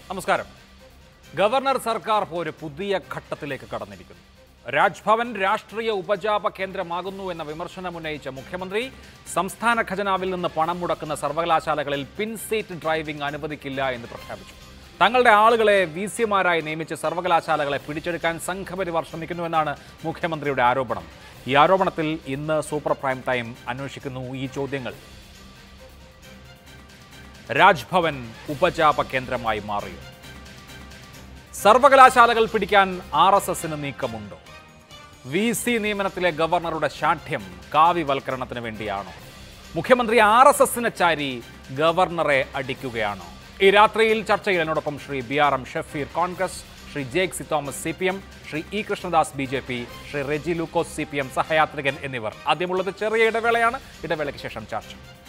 നമസ്കാരം ഗവർണർ സർക്കാർ പോര് പുതിയ ഘട്ടത്തിലേക്ക് കടന്നിരിക്കുന്നു രാജ്ഭവൻ രാഷ്ട്രീയ ഉപജാപ കേന്ദ്രമാകുന്നു എന്ന വിമർശനം ഉന്നയിച്ച മുഖ്യമന്ത്രി സംസ്ഥാന ഖജനാവിൽ നിന്ന് പണം മുടക്കുന്ന സർവകലാശാലകളിൽ പിൻ സീറ്റ് ഡ്രൈവിംഗ് അനുവദിക്കില്ല എന്ന് പ്രഖ്യാപിച്ചു തങ്ങളുടെ ആളുകളെ വി സിമാരായി നിയമിച്ച് സർവകലാശാലകളെ പിടിച്ചെടുക്കാൻ സംഘപരിവാർ ശ്രമിക്കുന്നുവെന്നാണ് മുഖ്യമന്ത്രിയുടെ ആരോപണം ഈ ആരോപണത്തിൽ ഇന്ന് സൂപ്പർ പ്രൈം ടൈം അന്വേഷിക്കുന്നു ഈ ചോദ്യങ്ങൾ രാജ്ഭവൻ ഉപജാപ കേന്ദ്രമായി മാറിയോ സർവകലാശാലകൾ പിടിക്കാൻ ആർ എസ് എസിന് നീക്കമുണ്ടോ വി സി നിയമനത്തിലെ ഗവർണറുടെ ശാഠ്യം കാവ്യവൽക്കരണത്തിന് വേണ്ടിയാണോ മുഖ്യമന്ത്രി ആർ എസ് എസിനെ ചാരി ഗവർണറെ അടിക്കുകയാണോ ഈ രാത്രിയിൽ ചർച്ചയിൽ എന്നോടൊപ്പം Shri B R M Shafeer Congress Shri Jake C Thomas C P M Shri E Krishnadas B J P Shri Reji Lukose C P M സഹയാത്രികൻ എന്നിവർ ആദ്യമുള്ളത് ചെറിയ ഇടവേളയാണ് ഇടവേളയ്ക്ക് ശേഷം ചർച്ച